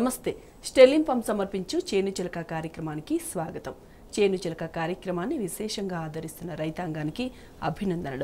నమస్తే sterling pump సమర్పించు చేను చిలక కార్యక్రమానికి స్వాగతం చేను చిలక కార్యక్రమాన్ని విశేషంగా ఆదరిస్తున్న రైతాంగానికి అభినందనలు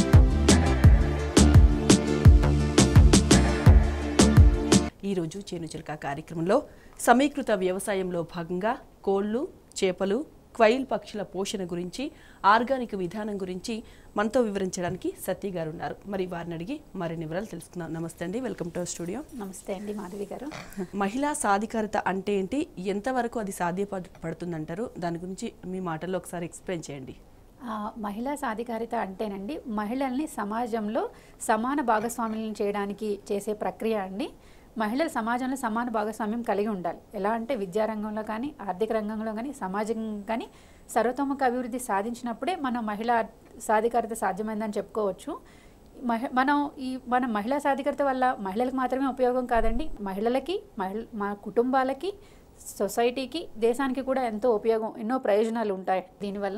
ఈరోజు చేను చిలక కార్యక్రమంలో సమీకృత వ్యవసాయంలో భాగంగా కోళ్లు చేపలు క్వైల్ పక్షుల పోషణ గురించి ఆర్గానిక్ విధానం గురించి మనతో వివరించడానికి సత్య గారు ఉన్నారు మరి వారిని అడిగి మరిన్ని వివరాలు తెలుసుకుందాం నమస్తే అండి వెల్కమ్ టు స్టూడియో నమస్తే అండి మాధవి గారు మహిళా సాధికారత అంటే ఏంటి ఎంతవరకు అది సాధ్యపడుతుందంటారు దాని గురించి మీ మాటల్లో ఒకసారి ఎక్స్ప్లెయిన్ చేయండి ఆ, మహిళా సాధికారిత అంటేనండి మహిళల్ని సమాజంలో సమాన భాగస్వాములను చేయడానికి చేసే ప్రక్రియ అండి మహిళలు సమాజంలో సమాన భాగస్వామ్యం కలిగి ఉండాలి ఎలా అంటే విద్యారంగంలో కానీ ఆర్థిక రంగంలో కానీ సమాజం కానీ సర్వతోముఖ అభివృద్ధి సాధించినప్పుడే మన మహిళా సాధికారత సాధ్యమైందని చెప్పుకోవచ్చు మహి మనం ఈ మన మహిళా సాధికారత వల్ల మహిళలకు మాత్రమే ఉపయోగం కాదండి మహిళలకి మహిళ మా కుటుంబాలకి సొసైటీకి దేశానికి కూడా ఎంతో ఉపయోగం ఎన్నో ప్రయోజనాలు ఉంటాయి దీనివల్ల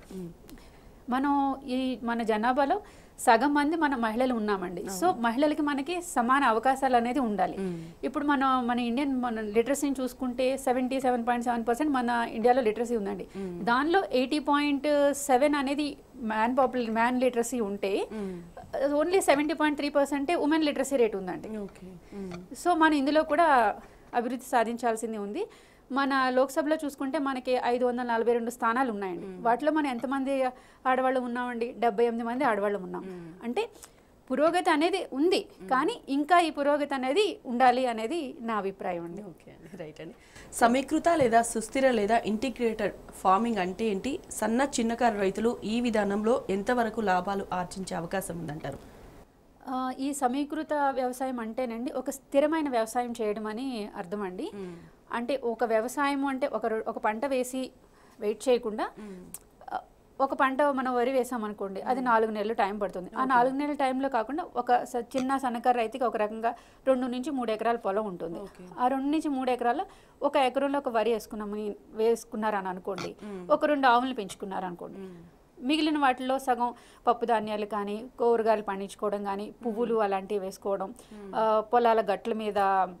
మనం ఈ మన జనాభాలో సగం మంది మన మహిళలు ఉన్నామండి సో మహిళలకి మనకి సమాన అవకాశాలు అనేది ఉండాలి ఇప్పుడు మనం మన ఇండియన్ మన లిటరసీని చూసుకుంటే seventy seven point seven percent మన ఇండియాలో లిటరసీ ఉందండి దానిలో ఎయిటీ పాయింట్ సెవెన్ అనేది మ్యాన్ పాపులర్ మ్యాన్ లిటరసీ ఉంటే ఓన్లీ సెవెంటీ పాయింట్ త్రీ పర్సెంటే ఉమెన్ లిటరసీ రేట్ ఉందండి ఓకే సో మనం ఇందులో కూడా అభివృద్ధి సాధించాల్సింది ఉంది మన లోక్సభలో చూసుకుంటే మనకి ఐదు వందల నలభై రెండు స్థానాలు ఉన్నాయండి వాటిలో మనం ఎంతమంది ఆడవాళ్ళు ఉన్నామండి డెబ్బై ఎనిమిది మంది ఆడవాళ్ళు ఉన్నాం అంటే పురోగతి అనేది ఉంది కానీ ఇంకా ఈ పురోగతి అనేది ఉండాలి అనేది నా అభిప్రాయం అండి ఓకే అండి రైట్ అండి సమీకృత లేదా సుస్థిర లేదా ఇంటిగ్రేటెడ్ ఫార్మింగ్ అంటే ఏంటి సన్న చిన్నకారు రైతులు ఈ విధానంలో ఎంతవరకు లాభాలు ఆర్జించే అవకాశం ఉందంటారు ఆ, ఈ సమీకృత వ్యవసాయం అంటేనండి ఒక స్థిరమైన వ్యవసాయం చేయడం అని అర్థం అండి అంటే ఒక వ్యవసాయం అంటే ఒక రో- ఒక పంట వేసి వెయిట్ చేయకుండా ఆ, ఒక పంట మనం వరి వేసాం అనుకోండి అది నాలుగు నెలలు టైం పడుతుంది ఆ నాలుగు నెలల టైంలో కాకుండా ఒక స- చిన్న సన్నకారు రైతుకి ఒక రకంగా రెండు నుంచి మూడు ఎకరాల పొలం ఉంటుంది ఆ రెండు నుంచి మూడు ఎకరాల్లో ఒక ఎకరంలో ఒక వరి వేసుకున్నామని వేసుకున్నారని అనుకోండి ఒక రెండు ఆవులను పెంచుకున్నారు అనుకోండి మిగిలిన వాటిలో సగం పప్పు ధాన్యాలు కానీ కూరగాయలు పండించుకోవడం కానీ పువ్వులు అలాంటివి వేసుకోవడం ఆ, పొలాల గట్ల మీద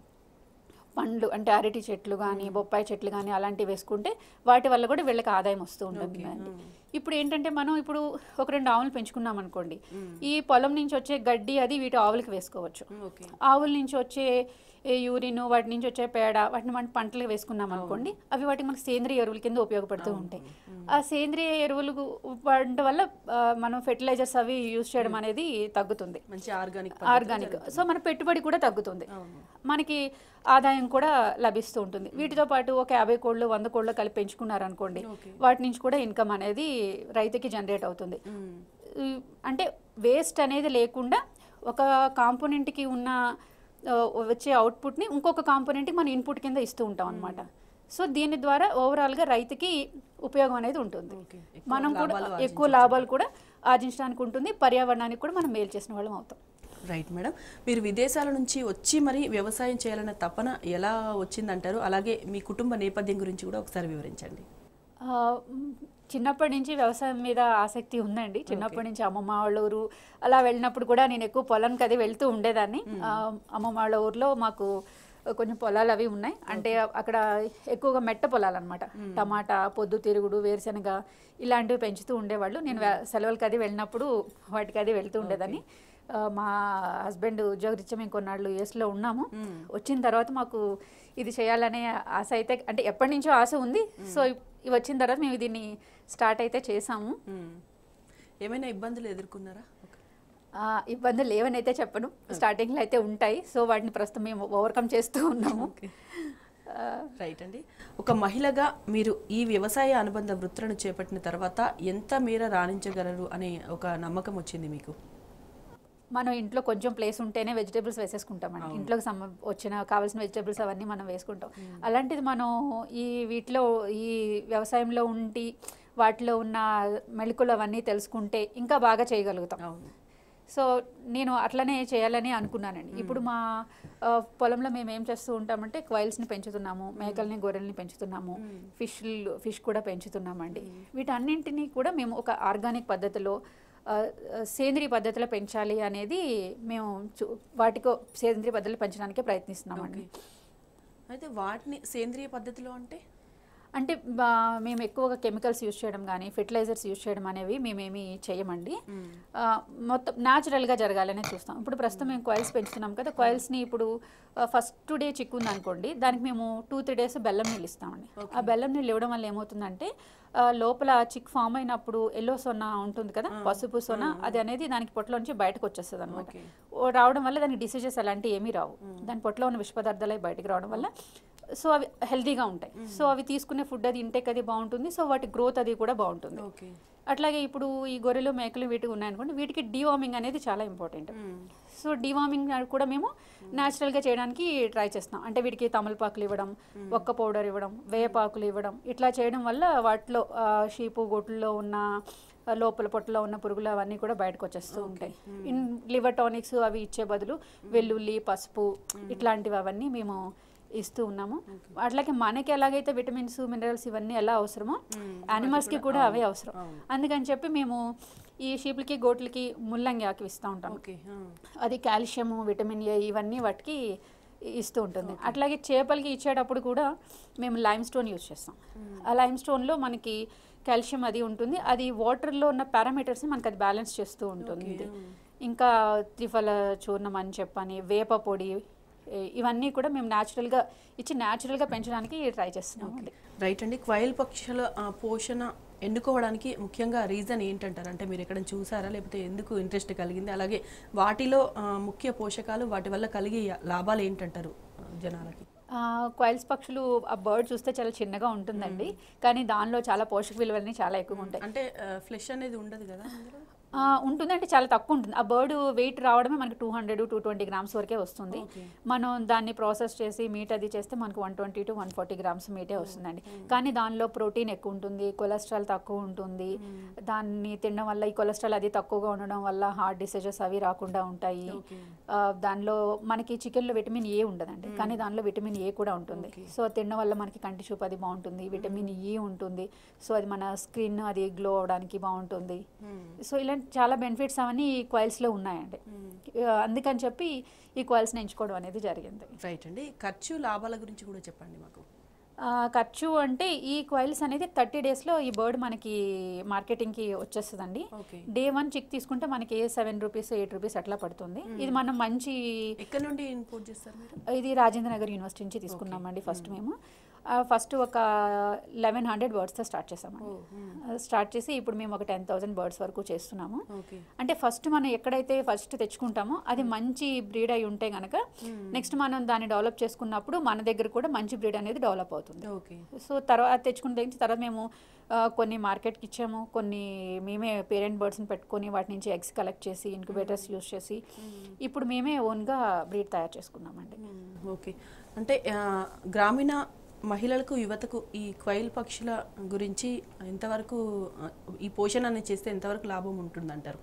పండ్లు అంటే అరటి చెట్లు కానీ బొప్పాయి చెట్లు కానీ అలాంటివి వేసుకుంటే వాటి వల్ల కూడా వీళ్ళకి ఆదాయం వస్తూ ఉంటుంది ఇప్పుడు ఏంటంటే మనం ఇప్పుడు ఒక రెండు ఆవులు పెంచుకున్నాం అనుకోండి ఈ పొలం నుంచి వచ్చే గడ్డి అది వీటి ఆవులకి వేసుకోవచ్చు ఓకే ఆవుల నుంచి వచ్చే ఏ యూరిన్ వాటి నుంచి వచ్చే పేడ వాటిని మనం పంటలు వేసుకున్నాం అనుకోండి అవి వాటికి మనకి సేంద్రియ ఎరువుల కింద ఉపయోగపడుతూ ఉంటాయి ఆ సేంద్రియ ఎరువులు వాడటం వల్ల ఆ, మనం ఫెర్టిలైజర్స్ అవి యూజ్ చేయడం అనేది తగ్గుతుంది మంచి ఆర్గానిక్ ఆర్గానిక్ సో మన పెట్టుబడి కూడా తగ్గుతుంది మనకి ఆదాయం కూడా లభిస్తూ ఉంటుంది వీటితో పాటు ఒక యాభై కోళ్ళు వంద కోళ్ళు కలిపి పెంచుకున్నారు అనుకోండి వాటి నుంచి కూడా ఇన్కమ్ అనేది రైతుకి జనరేట్ అవుతుంది ఈ అంటే వేస్ట్ అనేది లేకుండా ఒక కాంపోనెంట్కి ఉన్న ఆ, వచ్చే అవుట్పుట్ని ఇంకొక కాంపోనెంట్కి మనం ఇన్పుట్ కింద ఇస్తూ ఉంటాం అనమాట సో దీని ద్వారా ఓవరాల్గా రైతుకి ఉపయోగం అనేది ఉంటుంది ఓకే. మనం కూడా ఎక్కువ లాభాలు కూడా ఆర్జించడానికి ఉంటుంది పర్యావరణానికి కూడా మనం మేలు చేసిన వాళ్ళం అవుతాం రైట్ మేడం మీరు విదేశాల నుంచి వచ్చి మరి వ్యవసాయం చేయాలన్న తపన ఎలా వచ్చిందంటారు అలాగే మీ కుటుంబ నేపథ్యం గురించి కూడా ఒకసారి వివరించండి ఆ, మ్, చిన్నప్పటి నుంచి వ్యవసాయం మీద ఆసక్తి ఉందండి చిన్నప్పటి నుంచి అమ్మమ్మ వాళ్ళ ఊరు అలా వెళ్ళినప్పుడు కూడా నేను ఎక్కువ పొలానికి అది వెళ్తూ ఉండేదాన్ని ఆ, అమ్మమ్మ వాళ్ళ ఊర్లో మాకు కొంచెం పొలాలు అవి ఉన్నాయి అంటే అక్కడ ఎక్కువగా మెట్ట పొలాలు అనమాట టమాటా పొద్దు తిరుగుడు వేరుశనగ ఇలాంటివి పెంచుతూ ఉండేవాళ్ళు నేను వే- సెలవులకి అది వెళ్ళినప్పుడు వాటికి అది వెళ్తూ ఉండేదాన్ని ఆ, మా హస్బెండ్ ఉద్యోగరీత్యా మేము కొన్నాళ్ళు యూఎస్లో ఉన్నాము వచ్చిన తర్వాత మాకు ఇది చేయాలనే ఆశ అయితే అంటే ఎప్పటి నుంచో ఆశ ఉంది సో ఇవి వచ్చిన తర్వాత మేము దీన్ని స్టార్ట్ అయితే చేసాము ఏమైనా ఇబ్బందులు ఎదుర్కొన్నారా ఆ, ఇబ్బందులు లేవని అయితే చెప్పను స్టార్టింగ్లో అయితే ఉంటాయి సో వాటిని ప్రస్తుతం మేము ఓవర్కమ్ చేస్తూ ఉన్నాము ఆ, రైట్ అండి ఒక మహిళగా మీరు ఈ వ్యవసాయ అనుబంధ వృత్తులను చేపట్టిన తర్వాత ఎంత మేర రాణించగలరు అనే ఒక నమ్మకం వచ్చింది మీకు మనం ఇంట్లో కొంచెం ప్లేస్ ఉంటేనే వెజిటేబుల్స్ వేసేసుకుంటామండి ఇంట్లోకి సంబ వచ్చిన కావాల్సిన వెజిటేబుల్స్ అవన్నీ మనం వేసుకుంటాం అలాంటిది మనం ఈ వీటిలో ఈ వ్యవసాయంలో ఉండి వాటిలో ఉన్న మెళుకులు అవన్నీ తెలుసుకుంటే ఇంకా బాగా చేయగలుగుతాం అవును సో నేను అట్లనే చేయాలని అనుకున్నానండి ఇప్పుడు మా ఆ, పొలంలో మేము ఏం చేస్తూ ఉంటామంటే క్వైల్స్ని పెంచుతున్నాము మేకల్ని గొర్రెల్ని పెంచుతున్నాము ఫిష్ ఫిష్ కూడా పెంచుతున్నామండి వీటన్నింటినీ కూడా మేము ఒక ఆర్గానిక్ పద్ధతిలో ఆ, ఆ, సేంద్రియ పద్ధతిలో పెంచాలి అనేది మేము చూ- వాటికో సేంద్రియ పద్ధతిలో పెంచడానికే ప్రయత్నిస్తున్నామండి అయితే వాటిని సేంద్రియ పద్ధతిలో అంటే అంటే బా- మేము ఎక్కువగా కెమికల్స్ యూజ్ చేయడం కానీ ఫెర్టిలైజర్స్ యూజ్ చేయడం అనేవి మేమేమి చేయమండి ఆ, మొత్తం న్యాచురల్గా జరగాలనే చూస్తాం ఇప్పుడు ప్రస్తుతం మేము కాయిల్స్ పెంచుతున్నాం కదా కాయిల్స్ని ఇప్పుడు ఫస్ట్ డే చిక్కు ఉంది అనుకోండి దానికి మేము టూ త్రీ డేస్ బెల్లం నీళ్ళు ఇస్తామండి ఆ బెల్లం నీళ్ళు ఇవ్వడం వల్ల ఏమవుతుందంటే ఆ, లోపల చిక్ ఫామ్ అయినప్పుడు ఎల్లో సొన్న ఉంటుంది కదా పసుపు సొన అది అనేది దానికి పొట్టలో నుంచి బయటకు వచ్చేస్తుంది అనమాట Okay. రావడం వల్ల దానికి డిసీజెస్ అలాంటివి ఏమీ రావు దాని పొట్టలో ఉన్న విష పదార్థాలు అవి బయటకు రావడం వల్ల సో అవి హెల్తీగా ఉంటాయి సో అవి తీసుకునే ఫుడ్ అది ఇంటేక్ అది బాగుంటుంది సో వాటి గ్రోత్ అది కూడా బాగుంటుంది ఓకే అట్లాగే ఇప్పుడు ఈ గొర్రెలు మేకలు వీటికి ఉన్నాయనుకోండి వీటికి డీవార్మింగ్ అనేది చాలా ఇంపార్టెంట్ సో డీవార్మింగ్ కూడా మేము న్యాచురల్గా చేయడానికి ట్రై చేస్తాం అంటే వీటికి తమలపాకులు ఇవ్వడం ఒక్క పౌడర్ ఇవ్వడం వేపాకులు ఇవ్వడం ఇట్లా చేయడం వల్ల వాటిలో ఆ, షీపు గొడ్లలో ఉన్న ఆ, లోపల పొట్టలో ఉన్న పురుగులు అవన్నీ కూడా బయటకు వచ్చేస్తూ ఉంటాయి ఇన్ లివర్ టానిక్స్ అవి ఇచ్చే బదులు వెల్లుల్లి పసుపు ఇట్లాంటివి అవన్నీ మేము ఇస్తూ ఉన్నాము అట్లాగే మనకి ఎలాగైతే విటమిన్స్ మినరల్స్ ఇవన్నీ ఎలా అవసరమో యానిమల్స్కి కూడా అవే అవసరం అందుకని చెప్పి మేము ఈ షీపులకి గోట్లకి ముల్లంగి ఆకు ఇస్తూ ఉంటాం ఓకే అది కాల్షియము విటమిన్ ఏ ఇవన్నీ వాటికి ఇస్తూ ఉంటుంది అట్లాగే చేపలకి ఇచ్చేటప్పుడు కూడా మేము లైమ్ స్టోన్ యూజ్ చేస్తాం ఆ లైమ్ స్టోన్లో మనకి కాల్షియం అది ఉంటుంది అది వాటర్లో ఉన్న పారామీటర్స్ మనకి అది బ్యాలెన్స్ చేస్తూ ఉంటుంది ఇంకా త్రిఫల చూర్ణం అని చెప్పని వేప పొడి ఇ- ఇవన్నీ కూడా మేము న్యాచురల్గా ఇచ్చి న్యాచురల్గా పెంచడానికి ట్రై చేస్తున్నాం అండి రైట్ అండి క్వైల్ పక్షుల ఆ, పోషణ ఎన్నుకోవడానికి ముఖ్యంగా రీజన్ ఏంటంటారు అంటే మీరు ఎక్కడ చూసారా లేకపోతే ఎందుకు ఇంట్రెస్ట్ కలిగింది అలాగే వాటిలో ఆ, ముఖ్య పోషకాలు వాటి వల్ల కలిగే లాభాలు ఏంటంటారు ఆ, జనాలకి క్వైల్స్ పక్షులు ఆ బర్డ్ చూస్తే చాలా చిన్నగా ఉంటుందండి కానీ దానిలో చాలా పోషక విలువలన్నీ చాలా ఎక్కువగా ఉంటాయి అంటే ఫ్లెష్ అనేది ఉండదు కదా అందులో? ఆ, ఉంటుంది అంటే చాలా తక్కువ ఉంటుంది ఆ బర్డ్ వెయిట్ రావడమే మనకి two hundred two twenty grams వరకే వస్తుంది Okay. మనం దాన్ని ప్రాసెస్ చేసి మీట్ అది చేస్తే మనకు one twenty to one forty grams మీటే వస్తుందండి కానీ దానిలో ప్రోటీన్ ఎక్కువ ఉంటుంది కొలెస్ట్రాల్ తక్కువ ఉంటుంది దాన్ని తినడం వల్ల ఈ కొలెస్ట్రాల్ అది తక్కువగా ఉండడం వల్ల హార్ట్ డిసీజెస్ అవి రాకుండా ఉంటాయి Okay. ఆ, దానిలో మనకి చికెన్లో విటమిన్ ఏ ఉండదండి కానీ దానిలో విటమిన్ ఏ కూడా ఉంటుంది సో అది తినడం వల్ల మనకి కంటి చూపు అది బాగుంటుంది విటమిన్ ఈ ఉంటుంది సో అది మన స్కిన్ అది గ్లో అవడానికి బాగుంటుంది సో ఇలాంటి చాలా బెనిఫిట్స్ అవన్నీ ఈ కాయిల్స్లో ఉన్నాయండి ఆ, అందుకని చెప్పి ఈ కాయిల్స్ని ఎంచుకోవడం అనేది జరిగింది రైట్ అండి ఖర్చు లాభాల గురించి కూడా చెప్పండి మాకు ఆ, ఖర్చు అంటే ఈ కాయిల్స్ అనేది థర్టీ డేస్లో ఈ బర్డ్ మనకి మార్కెటింగ్కి వచ్చేస్తుందండి ఓకే డే వన్ చిక్ తీసుకుంటే మనకి సెవెన్ రూపీస్ ఎయిట్ రూపీస్ అట్లా పడుతుంది ఇది మనం మంచి ఎక్కడ నుండి ఇంపోర్ట్ చేస్తారు మీరు ఇది రాజేంద్ర నగర్ యూనివర్సిటీ నుంచి తీసుకున్నామండి ఫస్ట్ మేము ఫస్ట్ ఒక లెవెన్ హండ్రెడ్ బర్డ్స్తో స్టార్ట్ చేసామండి స్టార్ట్ చేసి ఇప్పుడు మేము ఒక టెన్ థౌసండ్ బర్డ్స్ వరకు చేస్తున్నాము ఓకే అంటే ఫస్ట్ మనం ఎక్కడైతే ఫస్ట్ తెచ్చుకుంటామో అది మంచి బ్రీడ్ అయి ఉంటే గనక నెక్స్ట్ మనం దాన్ని డెవలప్ చేసుకున్నప్పుడు మన దగ్గర కూడా మంచి బ్రీడ్ అనేది డెవలప్ అవుతుంది ఓకే సో తర్వాత తెచ్చుకున్న దగ్గర నుంచి తర్వాత మేము ఆ, కొన్ని మార్కెట్కి ఇచ్చాము కొన్ని మేమే పేరెంట్ బర్డ్స్ని పెట్టుకొని వాటి నుంచి ఎగ్స్ కలెక్ట్ చేసి ఇంక్యుబేటర్స్ యూస్ చేసి ఇప్పుడు మేమే ఓన్గా బ్రీడ్ తయారు చేసుకున్నామండి ఓకే అంటే ఆ, గ్రామీణ మహిళలకు యువతకు ఈ క్వైల్ పక్షుల గురించి ఎంతవరకు ఆ, ఈ పోషణ అనేది చేస్తే ఎంతవరకు లాభం ఉంటుందంటారు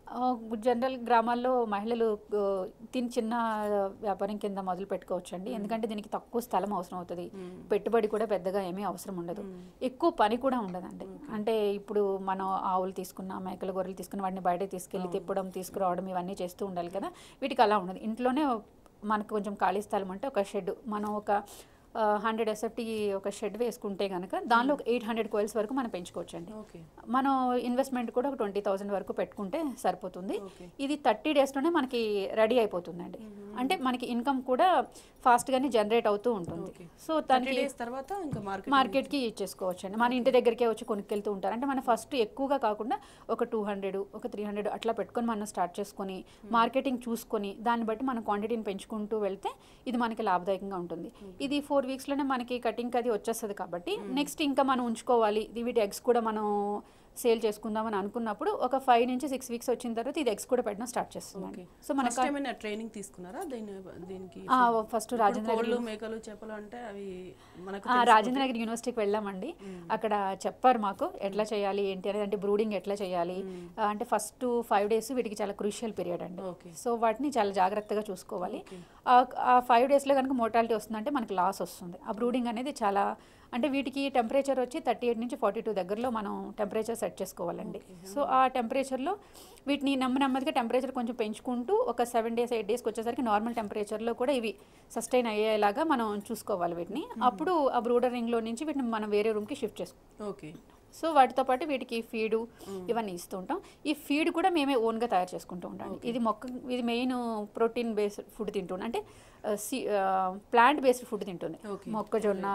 జనరల్ గ్రామాల్లో మహిళలు ఆ, దీని చిన్న వ్యాపారం కింద మొదలు పెట్టుకోవచ్చండి ఎందుకంటే దీనికి తక్కువ స్థలం అవసరం అవుతుంది పెట్టుబడి కూడా పెద్దగా ఏమీ అవసరం ఉండదు ఎక్కువ పని కూడా ఉండదండి అంటే ఇప్పుడు మనం ఆవులు తీసుకున్న మేకల గొర్రెలు తీసుకున్న వాటిని బయట తీసుకెళ్ళి తిప్పడం తీసుకురావడం ఇవన్నీ చేస్తూ ఉండాలి కదా వీటికి అలా ఉండదు ఇంట్లోనే మనకు కొంచెం ఖాళీ స్థలం అంటే ఒక షెడ్ మనం ఒక హండ్రెడ్ ఎస్ఎఫ్టీ ఒక షెడ్ వేసుకుంటే కనుక దానిలో ఒక ఎయిట్ హండ్రెడ్ కోయిల్స్ వరకు మనం పెంచుకోవచ్చండి ఓకే మనం ఇన్వెస్ట్మెంట్ కూడా ఒక ట్వంటీ థౌసండ్ వరకు పెట్టుకుంటే సరిపోతుంది Okay. ఇది థర్టీ డేస్లోనే మనకి రెడీ అయిపోతుందండి అంటే మనకి ఇన్కమ్ కూడా ఫాస్ట్గానే జనరేట్ అవుతూ ఉంటుంది Okay. సో థర్టీ దానికి డేస్ తర్వాత ఇంకా మార్కెట్ మార్కెట్కి ఇచ్చేసుకోవచ్చు అండి మన ఇంటి దగ్గరికే వచ్చి కొనుక్కెళ్తూ ఉంటారు అంటే మనం ఫస్ట్ ఎక్కువగా కాకుండా ఒక టూ హండ్రెడ్ ఒక త్రీ హండ్రెడ్ అట్లా పెట్టుకొని మనం స్టార్ట్ చేసుకొని మార్కెటింగ్ చూసుకొని దాన్ని బట్టి మనం క్వాంటిటీని పెంచుకుంటూ వెళ్తే ఇది మనకి లాభదాయకంగా ఉంటుంది ఇది ఫోర్ వీక్స్లోనే మనకి కటింగ్ అది వచ్చేస్తుంది కాబట్టి నెక్స్ట్ ఇంకా మనం ఉంచుకోవాలి ఇది వీటి ఎగ్స్ కూడా మనం సేల్ చేసుకుందామని అనుకున్నప్పుడు ఒక ఫైవ్ నుంచి సిక్స్ వీక్స్ వచ్చిన తర్వాత ఇది ఎగ్స్ కూడా పెట్టడం స్టార్ట్ చేస్తుందండి సో ఫస్ట్ మనకు ఏమైనా ట్రైనింగ్ తీసుకున్నారా దీని దీనికి ఫస్ట్ ఇప్పుడు రాజేంద్ర కోళ్ళు మేకలు చేపలు అంటే అవి మనకు ఆ, రాజేంద్ర నగర్ యూనివర్సిటీకి వెళ్ళామండి అక్కడ చెప్పారు మాకు ఎట్లా చేయాలి ఏంటి అనేది అంటే బ్రూడింగ్ ఎట్లా చేయాలి ఆ, అంటే ఫస్ట్ ఫైవ్ డేస్ వీటికి చాలా క్రూషియల్ పీరియడ్ అండి ఓకే సో వాటిని చాలా జాగ్రత్తగా చూసుకోవాలి ఆ- ఆ ఫైవ్ డేస్లో కనుక మోర్టాలిటీ వస్తుందంటే మనకి లాస్ వస్తుంది ఆ బ్రూడింగ్ అనేది చాలా అంటే వీటికి టెంపరేచర్ వచ్చి థర్టీ ఎయిట్ నుంచి ఫార్టీ టూ దగ్గరలో మనం టెంపరేచర్ సెట్ చేసుకోవాలండి సో ఆ టెంపరేచర్లో వీటిని నెమ్మ నెమ్మదిగా టెంపరేచర్ కొంచెం పెంచుకుంటూ ఒక సెవెన్ డేస్ ఎయిట్ డేస్కి వచ్చేసరికి నార్మల్ టెంపరేచర్లో కూడా ఇవి సస్టైన్ అయ్యేలాగా మనం చూసుకోవాలి వీటిని అప్పుడు ఆ బ్రూడర్ రింగ్లో నుంచి వీటిని మనం వేరే రూమ్కి షిఫ్ట్ చేసుకోవాలి ఓకే సో సో వాటితో పాటు వీటికి ఫీడు ఇవన్నీ ఇస్తూ ఉంటాం ఈ ఫీడ్ కూడా మేమే ఓన్గా తయారు చేసుకుంటూ ఉంటాం ఇది మొక్క ఇది మెయిన్ ప్రోటీన్ బేస్డ్ ఫుడ్ తింటుంది అంటే ప్లాంట్ బేస్డ్ ఫుడ్ తింటుంది Okay. మొక్కజొన్న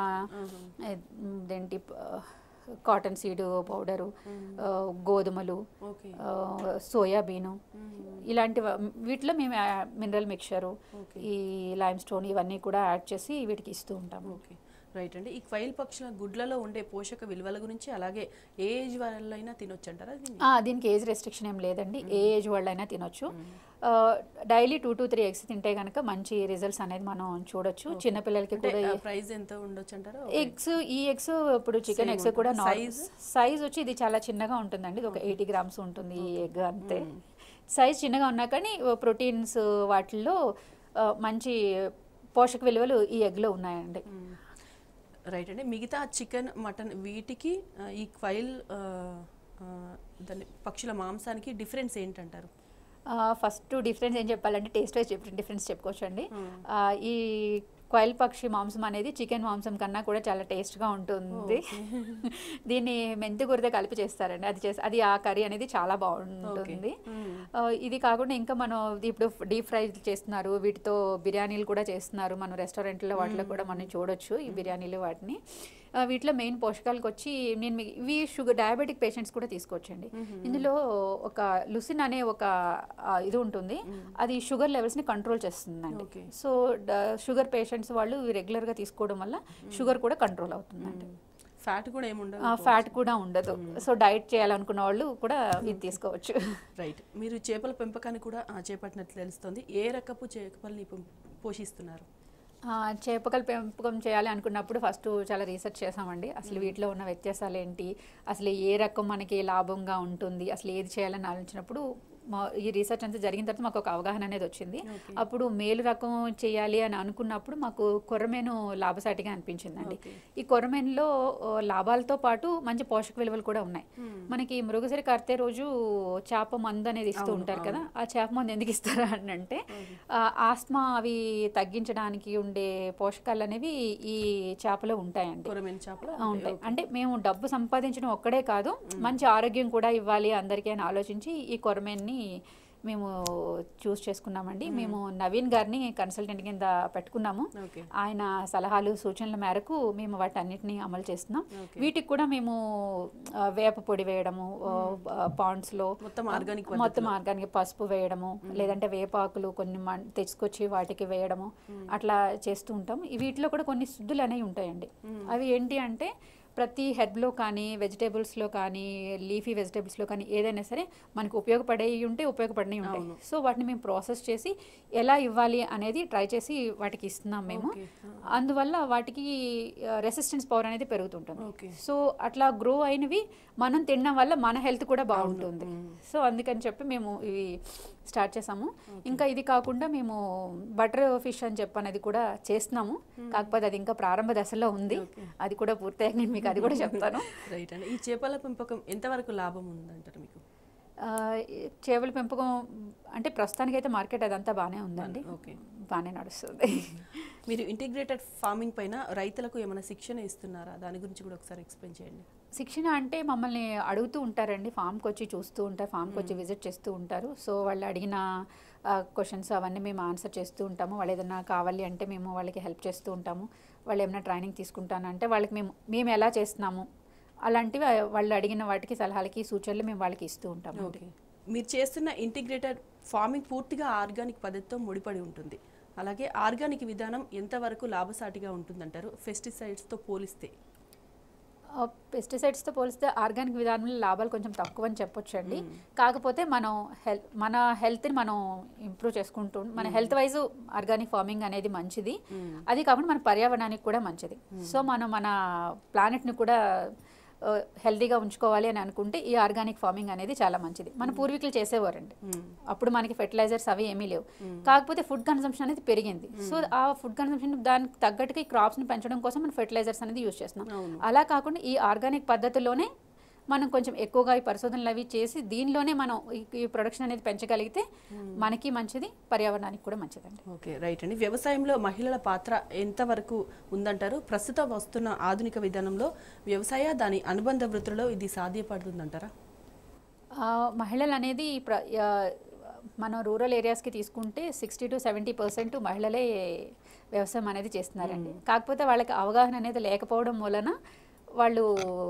ఏంటి కాటన్ సీడ్ పౌడరు గోధుమలు ఓకే ఆ, సోయాబీను ఇలాంటి వీటిలో మేము మినరల్ మిక్చరు Okay. ఈ లైమ్ స్టోన్ ఇవన్నీ కూడా యాడ్ చేసి వీటికి ఇస్తూ ఉంటాము ఓకే రైట్ అండి ఈ క్వైల్ పక్షుల గుడ్లలో ఉండే పోషక విలువల గురించి అలాగే ఏ ఏజ్ వాళ్ళైనా తినొచ్చు అంటారా దీన్ని? ఆ, దీనికి ఏజ్ రెస్ట్రిక్షన్ ఏం లేదండి ఏ ఏజ్ వాళ్ళైనా తినొచ్చు daily two to three eggs తింటే కనుక మంచి రిజల్ట్స్ అనేది మనం చూడొచ్చు చిన్నపిల్లలకి అంటే కూడా ప్రైస్ ఎంత ఉండొచ్చు అంటారా ఎగ్స్ ఈ ఎగ్స్ ఇప్పుడు చికెన్ Same ఎగ్స్ కూడా ఉంటుంది. Size? సైజ్ వచ్చి ఇది చాలా చిన్నగా ఉంటుందండి ఇది ఒక ఎయిటీ గ్రామ్స్ ఉంటుంది ఈ ఎగ్ అంతే సైజ్ చిన్నగా ఉన్నా కానీ ప్రోటీన్స్ వాటిల్లో ఆ, మంచి పోషక విలువలు ఈ ఎగ్లో ఉన్నాయండి రైట్ అండి మిగతా చికెన్ మటన్ వీటికి ఆ, ఈ క్వైల్ ఆ, ఆ, దాని పక్షుల మాంసానికి డిఫరెన్స్ ఏంటంటారు ఫస్ట్ డిఫరెన్స్ ఏం చెప్పాలంటే టేస్ట్ వైజ్ డిఫరెన్స్ చెప్పుకోవచ్చు అండి ఆ, ఈ క్వైల్ పక్షి మాంసం అనేది చికెన్ మాంసం కన్నా కూడా చాలా టేస్ట్గా ఉంటుంది దీన్ని మెంతి కూరతో కలిపి చేస్తారండి అది చేసి అది ఆ కర్రీ అనేది చాలా బాగుంటుంది ఆ, ఇది కాకుండా ఇంకా మనం ఇప్పుడు డీప్ ఫ్రై చేస్తున్నారు వీటితో బిర్యానీలు కూడా చేస్తున్నారు మనం రెస్టారెంట్లో వాటిలో కూడా మనం చూడొచ్చు ఈ బిర్యానీలు వాటిని ఆ, వీటిలో మెయిన్ పోషకాలకు వచ్చి నేను మీ- ఇవి షుగర్ డయాబెటిక్ పేషెంట్స్ కూడా తీసుకోవచ్చండి ఇందులో ఒక లుసిన్ అనే ఒక ఆ, ఇది ఉంటుంది అది షుగర్ లెవెల్స్ని కంట్రోల్ చేస్తుందండి Okay. సో షుగర్ పేషెంట్స్ వాళ్ళు రెగ్యులర్గా తీసుకోవడం వల్ల షుగర్ కూడా కంట్రోల్ అవుతుందండి ఫ్యాట్ కూడా ఏముండదు ఫ్యాట్ కూడా ఉండదు సో డైట్ చేయాలనుకున్న వాళ్ళు కూడా ఇది తీసుకోవచ్చు రైట్ మీరు చేపల పెంపకాన్ని కూడా ఆ, చేపట్టినట్లు తెలుస్తుంది ఏ రకపు చేపల్ని పెం- పోషిస్తున్నారు ఆ, చేపకల పెంపకం చేయాలి అనుకున్నప్పుడు ఫస్ట్ చాలా రీసెర్చ్ చేసామండి అసలు వీటిలో ఉన్న వ్యత్యాసాలు ఏంటి అసలు ఏ రకం మనకి లాభంగా ఉంటుంది అసలు ఏది చేయాలని ఆలోచించినప్పుడు మా ఈ రీసెర్చ్ అంతా జరిగిన తర్వాత మాకు ఒక అవగాహన అనేది వచ్చింది అప్పుడు మేలు రకం చేయాలి అని అనుకున్నప్పుడు మాకు కొర్రమేను లాభసాటిగా అనిపించిందండి Okay. ఈ కొర్రమేనులో ఆ, లాభాలతో పాటు మంచి పోషక విలువలు కూడా ఉన్నాయి మనకి మృగసరి కర్తే రోజు చేప మందు అనేది ఇస్తూ ఉంటారు కదా ఆ చేప మందు ఎందుకు ఇస్తారా అని అంటే ఆ, ఆస్మా అవి తగ్గించడానికి ఉండే పోషకాలు అనేవి ఈ చేపలో ఉంటాయండి కొరమేను చేపలు ఆ, ఉంటాయి అంటే మేము డబ్బు సంపాదించడం ఒక్కడే కాదు మంచి ఆరోగ్యం కూడా ఇవ్వాలి అందరికీ అని ఆలోచించి ఈ కొరమేన్ని మేము చూస్ చేసుకున్నామండి మేము నవీన్ గారిని కన్సల్టెంట్ కింద పెట్టుకున్నాము ఓకే ఆయన సలహాలు సూచనల మేరకు మేము వాటన్నిటిని అమలు చేస్తున్నాం Okay. వీటికి కూడా మేము ఆ, వేప పొడి వేయడము పాండ్స్ లో మొత్తం ఆర్గానిక్ మొత్తం ఆర్గానిక్ పసుపు వేయడము లేదంటే వేపాకులు కొన్ని మన్- తెచ్చుకొచ్చి వాటికి వేయడము అట్లా చేస్తూ ఉంటాం ఈ వీటిలో కూడా కొన్ని శుద్ధులు అనేవి ఉంటాయండి అవి ఏంటి అంటే ప్రతి హెర్బ్లో కానీ వెజిటేబుల్స్లో కానీ లీఫీ వెజిటేబుల్స్లో కానీ ఏదైనా సరే మనకు ఉపయోగపడేవి ఉంటే ఉపయోగపడినవి ఉంటాయి సో వాటిని మేము ప్రాసెస్ చేసి ఎలా ఇవ్వాలి అనేది ట్రై చేసి వాటికి ఇస్తున్నాం మేము Okay. అందువల్ల వాటికి రెసిస్టెన్స్ పవర్ అనేది పెరుగుతుంటుంది Okay. సో అట్లా గ్రో అయినవి మనం తినడం వల్ల మన హెల్త్ కూడా బాగుంటుంది సో అందుకని చెప్పి మేము ఇవి స్టార్ట్ చేసాము ఇంకా ఇది కాకుండా మేము బటర్ ఫిష్ అని చెప్పి అనేది కూడా చేస్తున్నాము కాకపోతే అది ఇంకా ప్రారంభ దశలో ఉంది అది కూడా పూర్తయ్యాక నేను మీకు అది కూడా చెప్తాను రైట్ అండి ఈ చేపల పెంపకం ఎంతవరకు లాభం ఉందంటారు మీకు ఆ, ఈ చేపల పెంపకం అంటే ప్రస్తుతానికైతే మార్కెట్ అదంతా బాగానే ఉందండి ఓకే బాగానే నడుస్తుంది మీరు ఇంటిగ్రేటెడ్ ఫార్మింగ్ పైన రైతులకు ఏమైనా శిక్షణ ఇస్తున్నారా దాని గురించి కూడా ఒకసారి ఎక్స్ప్లెయిన్ చేయండి శిక్షణ అంటే మమ్మల్ని అడుగుతూ ఉంటారండి ఫామ్కి వచ్చి చూస్తూ ఉంటారు ఫామ్కి వచ్చి విజిట్ చేస్తూ ఉంటారు సో వాళ్ళు అడిగిన క్వశ్చన్స్ అవన్నీ మేము ఆన్సర్ చేస్తూ ఉంటాము వాళ్ళు ఏదైనా కావాలి అంటే మేము వాళ్ళకి హెల్ప్ చేస్తూ ఉంటాము వాళ్ళు ఏమైనా ట్రైనింగ్ తీసుకుంటానంటే వాళ్ళకి మేము మేము ఎలా చేస్తున్నాము అలాంటివి వాళ్ళు అడిగిన వాటికి సలహాలకి సూచనలు మేము వాళ్ళకి ఇస్తూ ఉంటాము ఓకే మీరు చేస్తున్న ఇంటిగ్రేటెడ్ ఫార్మింగ్ పూర్తిగా ఆర్గానిక్ పద్ధతితో ముడిపడి ఉంటుంది అలాగే ఆర్గానిక్ విధానం ఎంతవరకు లాభసాటిగా ఉంటుందంటారు పెస్టిసైడ్స్తో పోలిస్తే పెస్టిసైడ్స్తో పోలిస్తే ఆర్గానిక్ విధానంలో లాభాలు కొంచెం తక్కువ అని చెప్పొచ్చు అండి కాకపోతే మనం హెల్త్ మన హెల్త్ని మనం ఇంప్రూవ్ చేసుకుంటూ మన హెల్త్ వైజ్ ఆర్గానిక్ ఫార్మింగ్ అనేది మంచిది అది కాకుండా మన పర్యావరణానికి కూడా మంచిది సో మనం మన ప్లానెట్ని కూడా హెల్తీగా ఉంచుకోవాలి అని అనుకుంటే ఈ ఆర్గానిక్ ఫార్మింగ్ అనేది చాలా మంచిది మన పూర్వీకులు చేసేవారండి అప్పుడు మనకి ఫెర్టిలైజర్స్ అవి ఏమీ లేవు కాకపోతే ఫుడ్ కన్సంప్షన్ అనేది పెరిగింది సో ఆ ఫుడ్ కన్సంప్షన్ దానికి తగ్గట్టుగా ఈ క్రాప్స్ని పెంచడం కోసం మనం ఫెర్టిలైజర్స్ అనేది యూజ్ చేస్తున్నాం అవును. అలా కాకుండా ఈ ఆర్గానిక్ పద్ధతిలోనే మనం కొంచెం ఎక్కువగా ఈ పరిశోధనలు అవి చేసి దీనిలోనే మనం ఈ- ఈ ప్రొడక్షన్ అనేది పెంచగలిగితే మనకి మంచిది పర్యావరణానికి కూడా మంచిదండి ఓకే రైట్ అండి వ్యవసాయంలో మహిళల పాత్ర ఎంతవరకు ఉందంటారు ప్రస్తుతం వస్తున్న ఆధునిక విధానంలో వ్యవసాయ దాని అనుబంధ వృత్తులలో ఇది సాధ్యపడుతుందంటారా ఆ, మహిళలు అనేది ఈ ప్ర ఆ, మనం రూరల్ ఏరియాస్కి తీసుకుంటే సిక్స్టీ టు సెవెంటీ పర్సెంట్ మహిళలే వ్యవసాయం అనేది చేస్తున్నారండి కాకపోతే వాళ్ళకి అవగాహన అనేది లేకపోవడం వలన వాళ్ళు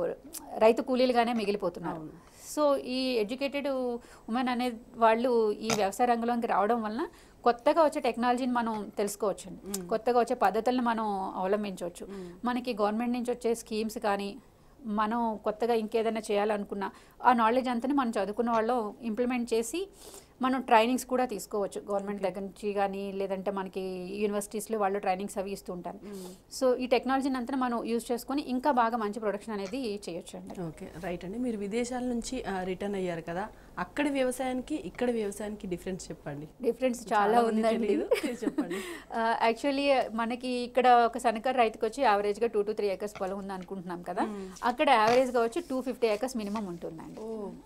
రైతు కూలీలుగానే మిగిలిపోతున్నారు సో ఈ ఎడ్యుకేటెడ్ ఉమెన్ అనే వాళ్ళు ఈ వ్యవసాయ రంగంలోకి రావడం వలన కొత్తగా వచ్చే టెక్నాలజీని మనం తెలుసుకోవచ్చు కొత్తగా వచ్చే పద్ధతులను మనం అవలంబించవచ్చు మనకి గవర్నమెంట్ నుంచి వచ్చే స్కీమ్స్ కానీ మనం కొత్తగా ఇంకేదైనా చేయాలనుకున్నా ఆ నాలెడ్జ్ అంతా మనం చదువుకున్న వాళ్ళు ఇంప్లిమెంట్ చేసి మనం ట్రైనింగ్స్ కూడా తీసుకోవచ్చు గవర్నమెంట్ దగ్గర నుంచి కానీ లేదంటే మనకి యూనివర్సిటీస్లో వాళ్ళు ట్రైనింగ్స్ అవి ఇస్తూ ఉంటారు సో ఈ టెక్నాలజీని అంతా మనం యూజ్ చేసుకొని ఇంకా బాగా మంచి ప్రొడక్షన్ అనేది చేయొచ్చు అండి ఓకే రైట్ అండి మీరు విదేశాల నుంచి రిటర్న్ అయ్యారు కదా అక్కడి వ్యవసాయానికి ఇక్కడ వ్యవసాయానికి డిఫరెన్స్ చెప్పండి డిఫరెన్స్ చాలా మంది ఉందండి తెలీదు. చెప్పండి యాక్చువల్లీ మనకి ఇక్కడ ఒక సన్నకారు రైతుకి వచ్చి యావరేజ్గా టూ టు త్రీ ఏకర్స్ పొలం ఉంది అనుకుంటున్నాం కదా అక్కడ యావరేజ్గా వచ్చి టూ ఫిఫ్టీ ఏకర్స్ మినిమం ఉంటుందండి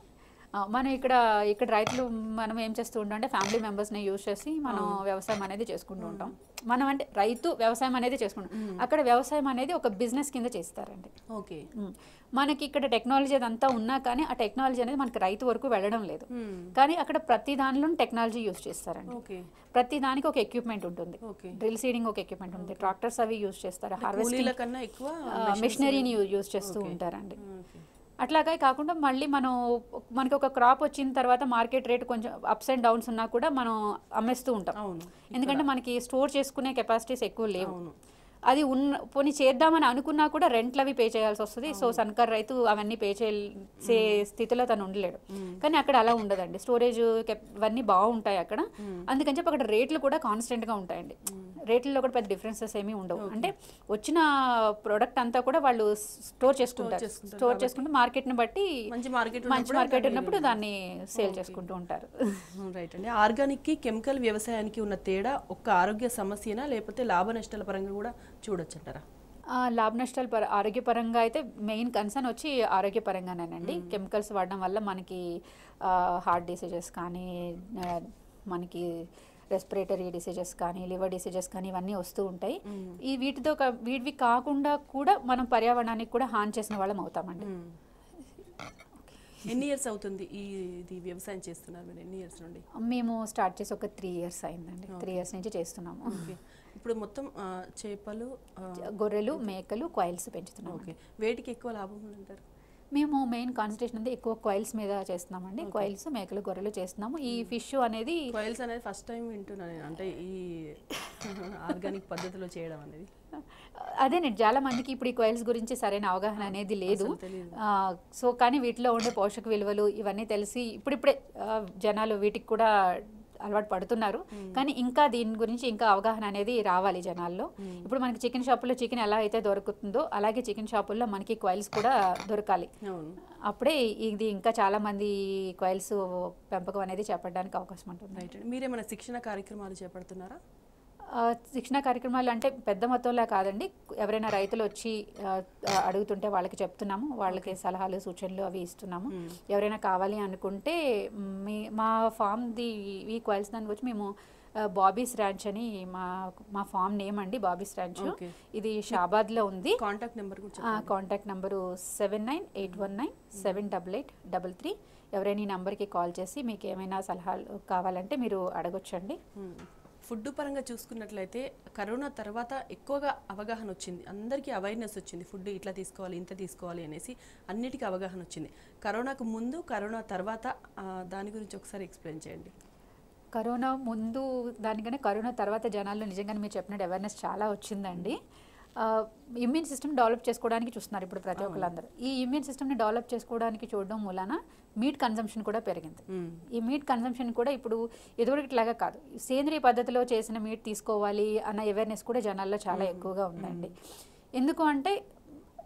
ఆ, మనం ఇక్కడ ఇక్కడ రైతులు మనం ఏం చేస్తూ ఉంటాం అంటే ఫ్యామిలీ మెంబర్స్ని యూజ్ చేసి మనం వ్యవసాయం అనేది చేసుకుంటూ ఉంటాం మనం అంటే రైతు వ్యవసాయం అనేది చేసుకుంటాం అక్కడ వ్యవసాయం అనేది ఒక బిజినెస్ కింద చేస్తారండి ఓకే ఉమ్. మనకి ఇక్కడ టెక్నాలజీ అదంతా ఉన్నా కానీ ఆ టెక్నాలజీ అనేది మనకి రైతు వరకు వెళ్ళడం లేదు కానీ అక్కడ ప్రతి దానిలో టెక్నాలజీ యూజ్ చేస్తారండి ఓకే ప్రతి దానికి ఒక ఎక్విప్మెంట్ ఉంటుంది ఓకే డ్రిల్ సీడింగ్ ఒక ఎక్విప్మెంట్ ఉంటుంది ట్రాక్టర్స్ అవి యూజ్ చేస్తారు కూలీల హార్వెస్టింగ్ కన్నా ఎక్కువ మిషనరీని యూజ్ చేస్తూ ఉంటారండి ఓకే అట్లాగే కాకుండా మళ్ళీ మనం మనకి ఒక క్రాప్ వచ్చిన తర్వాత మార్కెట్ రేట్ కొంచెం అప్స్ అండ్ డౌన్స్ ఉన్నా కూడా మనం అమ్మేస్తూ ఉంటాం అవును ఎందుకంటే మనకి స్టోర్ చేసుకునే కెపాసిటీస్ ఎక్కువ లేవు అవును అది ఉన్న పోనీ చేద్దామని అనుకున్నా కూడా రెంట్లు అవి పే చేయాల్సి వస్తుంది సో సన్కర్ రైతు అవన్నీ పే చేసే స్థితిలో తను ఉండలేడు కానీ అక్కడ అలా ఉండదండి స్టోరేజ్ ఇవన్నీ బాగుంటాయి అక్కడ అందుకని చెప్పి అక్కడ రేట్లు కూడా కాన్స్టెంట్ గా ఉంటాయండి రేట్లలో కూడా పెద్ద డిఫరెన్సెస్ ఏమీ ఉండవు అంటే వచ్చిన ప్రోడక్ట్ అంతా కూడా వాళ్ళు స్టోర్ చేసుకుంటారు చేసుకుంటారు స్టోర్ చేసుకుంటూ మార్కెట్ ని బట్టి మంచి మార్కెట్ మంచి మార్కెట్ ఉన్నప్పుడు దాన్ని సేల్ చేసుకుంటూ ఉంటారు రైట్ అండి ఆర్గానిక్ కి కెమికల్ వ్యవసాయానికి ఉన్న తేడా ఒక్క ఆరోగ్య సమస్యనా లేకపోతే లాభ నష్టాల పరంగా కూడా చూడొచ్చు అంటారా ఆ, లాభ నష్టాలు పర ఆరోగ్యపరంగా అయితే మెయిన్ కన్సర్న్ వచ్చి ఆరోగ్యపరంగానేనండి కెమికల్స్ వాడడం వల్ల మనకి హార్ట్ డిసీజెస్ కానీ ఆ, మనకి రెస్పిరేటరీ డిసీజెస్ కానీ లివర్ డిసీజెస్ కానీ ఇవన్నీ వస్తూ ఉంటాయి ఈ వీటితో కా- వీటివి కాకుండా కూడా మనం పర్యావరణానికి కూడా హాని చేసిన వాళ్ళం అవుతామండి ఎన్ని ఇయర్స్ అవుతుంది ఈ ఇది వ్యవసాయం చేస్తున్నారు మీరు ఎన్ని ఇయర్స్ నుండి మేము స్టార్ట్ చేసి ఒక త్రీ ఇయర్స్ అయిందండి త్రీ ఇయర్స్ నుంచి చేస్తున్నాము ఓకే ఇప్పుడు మొత్తం ఆ, చేపలు ఆ, గొర్రెలు మేకలు కాయిల్స్ పెంచుతున్నాము ఓకే వేటికి ఎక్కువ లాభం ఉందంటారు మేము మెయిన్ కాన్సన్ట్రేషన్ అంతా ఎక్కువ కాయిల్స్ మీద చేస్తున్నామండి కాయిల్స్ మేకలు గొర్రెలు చేస్తున్నాము ఈ ఫిష్ అనేది కాయిల్స్ అనేది ఫస్ట్ టైం వింటున్నాను నేను అంటే ఈ ఆర్గానిక్ పద్ధతిలో చేయడం అనేది అదే నేను చాలా మందికి ఇప్పుడు ఈ కాయిల్స్ గురించి సరైన అవగాహన అనేది లేదు అసలు తెలీదు. ఆ, సో కానీ వీటిలో ఉండే పోషక విలువలు ఇవన్నీ తెలిసి ఇప్పుడిప్పుడే ఆ, జనాలు వీటికి కూడా అలవాటు పడుతున్నారు కానీ ఇంకా దీని గురించి ఇంకా అవగాహన అనేది రావాలి జనాల్లో ఇప్పుడు మనకి చికెన్ షాపుల్లో చికెన్ ఎలా అయితే దొరుకుతుందో అలాగే చికెన్ షాపుల్లో మనకి కాయిల్స్ కూడా దొరకాలి అవును అప్పుడే ఇది ఇంకా చాలా మంది కాయిల్స్ పెంపకం అనేది చేపట్టడానికి అవకాశం ఉంటుంది రైట్ అండి మీరేమైనా శిక్షణ కార్యక్రమాలు చేపడుతున్నారా ఆ, శిక్షణ కార్యక్రమాలు అంటే పెద్ద మొత్తంలో కాదండి ఎవరైనా రైతులు వచ్చి ఆ, ఆ, అడుగుతుంటే వాళ్ళకి చెప్తున్నాము వాళ్ళకి సలహాలు సూచనలు అవి ఇస్తున్నాము ఎవరైనా కావాలి అనుకుంటే మీ మా ఫామ్ది ఈ క్వైల్స్ దానికి వచ్చి మేము ఆ, బాబీస్ ర్యాంచ్ అని మా మా ఫామ్ నేమ్ అండి బాబీస్ ర్యాంచ్ Okay. ఇది షాబాద్లో ఉంది కాంటాక్ట్ నెంబర్ కూడా ఆ, చెప్పండి contact number seven nine eight one nine seven double eight double three ఎవరైనా ఈ నంబర్కి కాల్ చేసి మీకు ఏమైనా సలహాలు కావాలంటే మీరు అడగొచ్చండి మ్మ్. ఫుడ్ పరంగా చూసుకున్నట్లయితే కరోనా తర్వాత ఎక్కువగా అవగాహన వచ్చింది అందరికీ అవేర్నెస్ వచ్చింది ఫుడ్ ఇట్లా తీసుకోవాలి ఇంత తీసుకోవాలి అనేసి అన్నిటికీ అవగాహన వచ్చింది కరోనాకు ముందు కరోనా తర్వాత ఆ, దాని గురించి ఒకసారి ఎక్స్ప్లెయిన్ చేయండి కరోనా ముందు దానికన్నా కరోనా తర్వాత జనాల్లో నిజంగానే మీరు చెప్పినట్టు అవేర్నెస్ చాలా వచ్చిందండి ఇమ్యూన్ సిస్టమ్ డెవలప్ చేసుకోవడానికి చూస్తున్నారు ఇప్పుడు ప్రతి ఒక్కళ్ళందరూ ఈ ఇమ్యూన్ సిస్టమ్ని డెవలప్ చేసుకోవడానికి చూడడం మూలన మీట్ కన్సంప్షన్ కూడా పెరిగింది మ్మ్. ఈ మీట్ కన్సంప్షన్ కూడా ఇప్పుడు ఎదురులాగా కాదు సేంద్రియ పద్ధతిలో చేసిన మీట్ తీసుకోవాలి అన్న అవేర్నెస్ కూడా జనాల్లో చాలా ఎక్కువగా ఉందండి ఎందుకు అంటే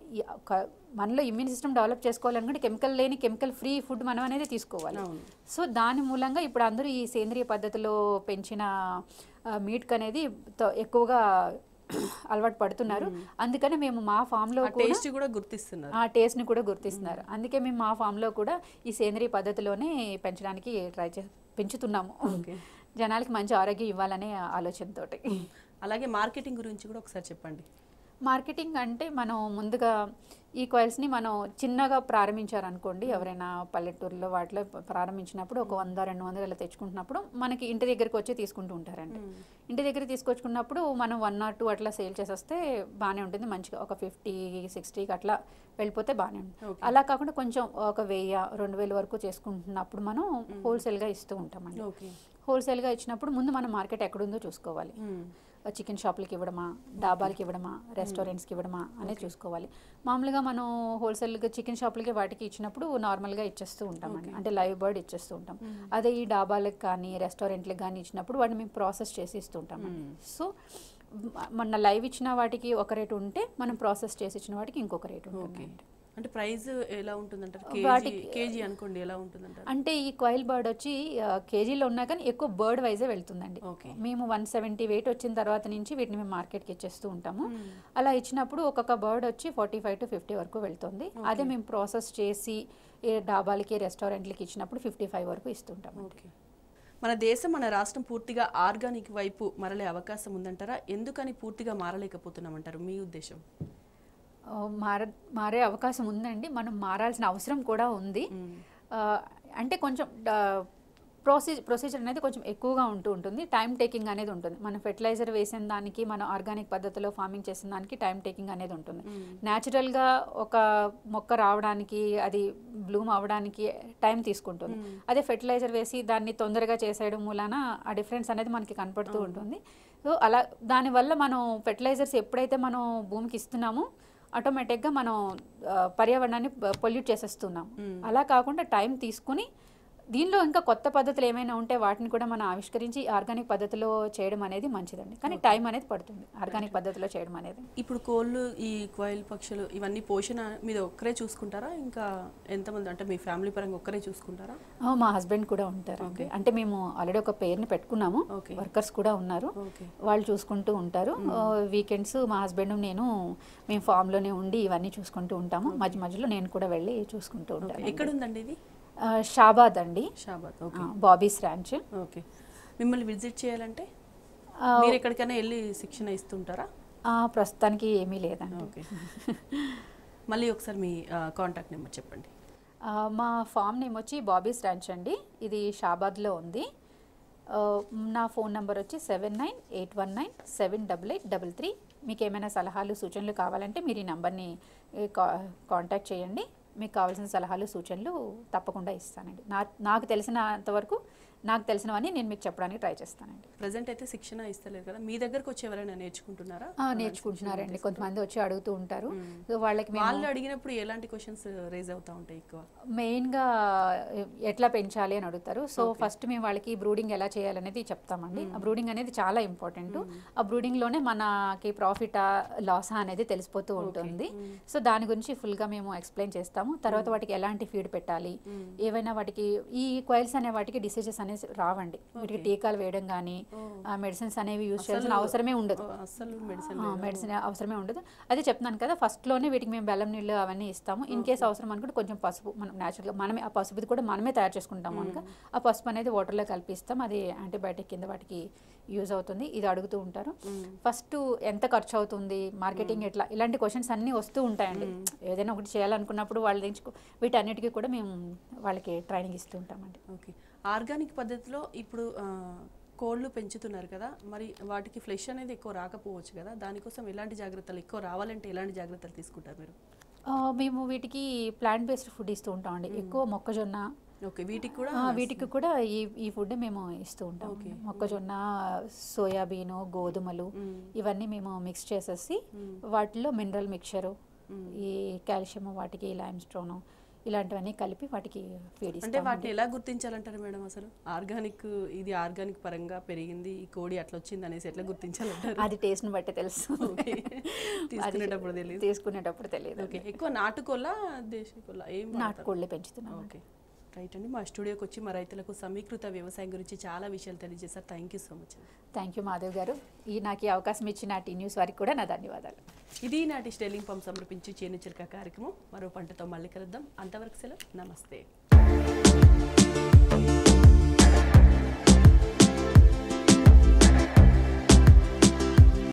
ఈ ఒక- మనలో ఇమ్యూన్ సిస్టమ్ డెవలప్ చేసుకోవాలనుకుంటే కెమికల్ లేని కెమికల్ ఫ్రీ ఫుడ్ మనం అనేది తీసుకోవాలి అవును. సో దాని మూలంగా ఇప్పుడు అందరూ ఈ సేంద్రియ పద్ధతిలో పెంచిన మీట్ అనేది తో- ఎక్కువగా అలవాటు పడుతున్నారు అందుకని మేము మా ఫామ్లో ఆ టేస్ట్ కూడా గుర్తిస్తున్నారు ఆ టేస్ట్ని కూడా గుర్తిస్తున్నారు అందుకే మేము మా ఫామ్లో కూడా ఈ సేంద్రియ పద్ధతిలోనే పెంచడానికి ట్రై చే పెంచుతున్నాము Okay. జనాలకి మంచి ఆరోగ్యం ఇవ్వాలనే ఆలోచనతోటి అలాగే మార్కెటింగ్ గురించి కూడా ఒకసారి చెప్పండి మార్కెటింగ్ అంటే మనం ముందుగా ఈ కాయిల్స్ని మనం చిన్నగా ప్రారంభించారనుకోండి ఎవరైనా పల్లెటూరులో వాటిలో ప్రారంభించినప్పుడు ఒక వంద రెండు వందలు ఇలా తెచ్చుకుంటున్నప్పుడు మనకి ఇంటి దగ్గరికి వచ్చి తీసుకుంటూ ఉంటారండి ఇంటి దగ్గర తీసుకొచ్చుకున్నప్పుడు మనం వన్ ఆర్ టూ అట్లా సేల్ చేసేస్తే బాగానే ఉంటుంది మంచిగా ఒక ఫిఫ్టీ సిక్స్టీకి అట్లా వెళ్ళిపోతే బాగానే ఉంటుంది Okay. అలా కాకుండా కొంచెం ఒక వెయ్యి రెండు వేల వరకు చేసుకుంటున్నప్పుడు మనం హోల్సేల్గా ఇస్తూ ఉంటామండి ఓకే హోల్సేల్గా ఇచ్చినప్పుడు ముందు మనం మార్కెట్ ఎక్కడుందో చూసుకోవాలి చికెన్ షాపులకి ఇవ్వడమా డాబాలకి ఇవ్వడమా రెస్టారెంట్స్కి ఇవ్వడమా అనేది చూసుకోవాలి మామూలుగా మనం హోల్సేల్గా చికెన్ షాపులకి వాటికి ఇచ్చినప్పుడు నార్మల్గా ఇచ్చేస్తూ ఉంటామండి అంటే లైవ్ బర్డ్ ఇచ్చేస్తూ ఉంటాం అదే ఈ డాబాలకు కానీ రెస్టారెంట్లకు కానీ ఇచ్చినప్పుడు వాటిని మేము ప్రాసెస్ చేసి ఇస్తూ ఉంటాం సో మన లైవ్ ఇచ్చిన వాటికి ఒక రేటు ఉంటే మనం ప్రాసెస్ చేసి ఇచ్చిన వాటికి ఇంకొక రేటు ఓకే ఉంటుంది అంటే ప్రైస్ ఎలా ఉంటుందంటారు కేజీ వాటికి- కేజీ అనుకోండి ఎలా ఉంటుందంటారు అంటే ఈ కాయిల్ బర్డ్ వచ్చి ఆ, కేజీలో ఉన్నా కానీ ఎక్కువ బర్డ్ వైజే వెళ్తుందండి ఓకే. మేము వన్ సెవెంటీ వెయిట్ వచ్చిన తర్వాత నుంచి వీటిని మేము మార్కెట్కి ఇచ్చేస్తూ ఉంటాము అలా ఇచ్చినప్పుడు ఒక్కొక్క బర్డ్ వచ్చి ఫార్టీ ఫైవ్ టు ఫిఫ్టీ వరకు వెళ్తుంది అదే మేము ప్రాసెస్ చేసి ఏ డాబాలకి రెస్టారెంట్లకి ఇచ్చినప్పుడు ఫిఫ్టీ ఫైవ్ వరకు ఇస్తుంటాము ఓకే మన దేశం మన రాష్ట్రం పూర్తిగా ఆర్గానిక్ వైపు మరలే అవకాశం ఉందంటారా ఎందుకని పూర్తిగా మారలేకపోతున్నామంటారు మీ ఉద్దేశం ఆ, మార మారే అవకాశం ఉందండి మనం మారాల్సిన అవసరం కూడా ఉంది ఆ, అంటే కొంచెం ప్రొసీజర్ ప్రొసీజర్ అనేది కొంచెం ఎక్కువగా ఉంటూ ఉంటుంది టైం టేకింగ్ అనేది ఉంటుంది మనం ఫెర్టిలైజర్ వేసిన దానికి మనం ఆర్గానిక్ పద్ధతిలో ఫార్మింగ్ చేసిన దానికి టైం టేకింగ్ అనేది ఉంటుంది న్యాచురల్గా ఒక మొక్క రావడానికి అది బ్లూమ్ అవ్వడానికి టైం తీసుకుంటుంది అదే ఫెర్టిలైజర్ వేసి దాన్ని తొందరగా చేసేయడం మూలాన ఆ డిఫరెన్స్ అనేది మనకి కనపడుతూ ఉంటుంది సో అలా దానివల్ల మనం ఫెర్టిలైజర్స్ ఎప్పుడైతే మనం భూమికి ఇస్తున్నామో ఆటోమేటిక్గా మనం ఆ, పర్యావరణాన్ని పొల్యూట్ చేసేస్తున్నాం అలా కాకుండా టైం తీసుకుని దీనిలో ఇంకా కొత్త పద్ధతులు ఏమైనా ఉంటే వాటిని కూడా మనం ఆవిష్కరించి ఆర్గానిక్ పద్ధతిలో చేయడం అనేది మంచిదండి కానీ టైం అనేది పడుతుంది ఆర్గానిక్ పద్ధతిలో చేయడం అనేది ఇప్పుడు కోళ్ళు ఈ క్వైల్ పక్షులు ఇవన్నీ పోషణ మీద ఒక్కరే చూసుకుంటారా ఇంకా ఎంతమంది అంటే మీ ఫ్యామిలీ పరంగా ఒక్కరే చూసుకుంటారా ఆ, మా హస్బెండ్ కూడా ఉంటారు అంటే మేము ఆల్రెడీ ఒక పేరుని పెట్టుకున్నాము Okay. వర్కర్స్ కూడా ఉన్నారు ఓకే వాళ్ళు చూసుకుంటూ ఉంటారు వీకెండ్స్ మా హస్బెండ్ నేను మేము ఫామ్లోనే ఉండి ఇవన్నీ చూసుకుంటూ ఉంటాము మధ్య మధ్యలో నేను కూడా వెళ్ళి చూసుకుంటూ ఉంటాను ఎక్కడ ఉందండి ఇది ఆ, షాబాద్ అండి షాబాద్ ఆ, ఓకే బాబీస్ ర్యాంచ్ ఓకే మిమ్మల్ని విజిట్ చేయాలంటే ఆ, మీరు ఎక్కడికైనా వెళ్ళి శిక్షణ ఇస్తుంటారా ఆ, ప్రస్తుతానికి ఏమీ లేదండి ఓకే మళ్ళీ ఒకసారి మీ కాంటాక్ట్ నెంబర్ చెప్పండి ఆ, మా ఫామ్ నేమ్ వచ్చి బాబీస్ ర్యాంచ్ అండి ఇది షాబాద్లో ఉంది ఆ, నా ఫోన్ నెంబర్ వచ్చి seven nine eight one nine seven double eight double three మీకు ఏమైనా సలహాలు సూచనలు కావాలంటే మీరు ఈ నెంబర్ని ఏ, కా కాంటాక్ట్ చేయండి మీకు కావాల్సిన సలహాలు సూచనలు తప్పకుండా ఇస్తానండి నా నాకు తెలిసినంత వరకు నాకు తెలిసినవన్నీ నేను మీకు చెప్పడానికి ట్రై చేస్తానండి ప్రజెంట్ అయితే శిక్షణ ఇస్తలేరు కదా మీ దగ్గరకు వచ్చి ఎవరైనా నేర్చుకుంటున్నారా ఆ, నేర్చుకుంటున్నారండి కొంతమంది వచ్చి అడుగుతూ ఉంటారు సో వాళ్ళకి మేము వాళ్ళు అడిగినప్పుడు ఎలాంటి క్వశ్చన్స్ రేజ్ అవుతా ఉంటాయి ఎక్కువ మెయిన్గా ఎట్లా పెంచాలి అని అడుగుతారు సో ఫస్ట్ మేము వాళ్ళకి బ్రూడింగ్ ఎలా చేయాలనేది చెప్తామండి ఆ బ్రూడింగ్ అనేది చాలా ఇంపార్టెంట్ ఆ బ్రూడింగ్లోనే మనకి ప్రాఫిటా లాసా అనేది తెలిసిపోతూ ఉంటుంది సో దాని గురించి ఫుల్గా మేము ఎక్స్ప్లెయిన్ చేస్తాము తర్వాత వాటికి ఎలాంటి ఫీడ్ పెట్టాలి ఏవైనా వాటికి ఈ క్వైల్స్ అనే వాటికి డిసీజెస్ అనేవి రావండి వీటికి టీకాలు వేయడం కానీ మెడిసిన్స్ అనేవి యూజ్ చేయాల్సిన అవసరమే ఉండదు ఓ, అస్సలు మెడిసిన్ మెడిసిన్ అవసరమే ఉండదు అదే చెప్తున్నాను కదా ఫస్ట్లోనే వీటికి మేము బెల్లం నీళ్ళు అవన్నీ ఇస్తాము ఇన్ కేసు అవసరం అనుకుంటే కొంచెం పసుపు మనం న్యాచురల్గా మనమే ఆ పసుపుది కూడా మనమే తయారు చేసుకుంటాము కనుక ఆ పసుపు అనేది వాటర్లో కలిపిస్తాం అది యాంటీబయాటిక్ కింద వాటికి యూజ్ అవుతుంది ఇది అడుగుతూ ఉంటారు ఫస్ట్ ఎంత ఖర్చు అవుతుంది మార్కెటింగ్ ఎట్లా ఇలాంటి క్వశ్చన్స్ అన్నీ వస్తూ ఉంటాయండి ఏదైనా ఒకటి చేయాలనుకున్నప్పుడు వాళ్ళ నుంచి వీటన్నిటికీ కూడా మేము వాళ్ళకి ట్రైనింగ్ ఇస్తూ ఉంటామండి ఓకే ఆర్గానిక్ పద్ధతిలో ఇప్పుడు ఆ, కోళ్ళు పెంచుతున్నారు కదా మరి వాటికి ఫ్లెష్ అనేది ఎక్కువ రాకపోవచ్చు కదా దానికోసం ఎలాంటి జాగ్రత్తలు ఎక్కువ రావాలంటే ఎలాంటి జాగ్రత్తలు తీసుకుంటారు మీరు ఆ, మేము వీటికి ప్లాంట్ బేస్డ్ ఫుడ్ ఇస్తూ ఉంటామండి ఎక్కువ మొక్కజొన్న ఓకే వీటికి కూడా ఆ, వీటికి కూడా ఈ ఈ ఫుడ్ మేము ఇస్తూ ఉంటాం Okay. మొక్కజొన్న సోయాబీను గోధుమలు మ్మ్. ఇవన్నీ మేము మిక్స్ చేసేసి మ్మ్. వాటిలో మినరల్ మిక్చరు మ్మ్. ఈ కాల్షియం వాటికి లైమ్ స్టోను ఇలాంటివన్నీ కలిపి వాటికి ఫీడ్ అంటే ఇస్తాం వాటిని ఎలా గుర్తించాలంటారు మేడం అసలు ఆర్గానిక్ ఇది ఆర్గానిక్ పరంగా పెరిగింది ఈ కోడి అట్లా వచ్చింది అనేసి ఎట్లా గుర్తించాలంటారు అది టేస్ట్ని బట్టి తెలుసు ఓకే. తీసుకునేటప్పుడు అది తెలియదు. తీసుకునేటప్పుడు తెలియదు ఓకే ఎక్కువ నాటుకోళ్ళ దేశీ కోళ్ళ ఏం వాడతారు? నాటుకోళ్ళే పెంచుతున్నాం ఓకే రైట్ అండి మా స్టూడియోకి వచ్చి మా రైతులకు సమీకృత వ్యవసాయం గురించి చాలా విషయాలు తెలియజేశారు thank you so much thank you Madhav garu ఈ నాకు ఈ అవకాశం ఇచ్చిన టీ న్యూస్ వారికి కూడా నా ధన్యవాదాలు ఇది నాటి స్టెల్లింగ్ పంప్ సమర్పించి చేను చిలక కార్యక్రమం మరో పంటతో మళ్ళీ కలుద్దాం అంతవరకు సెలవు నమస్తే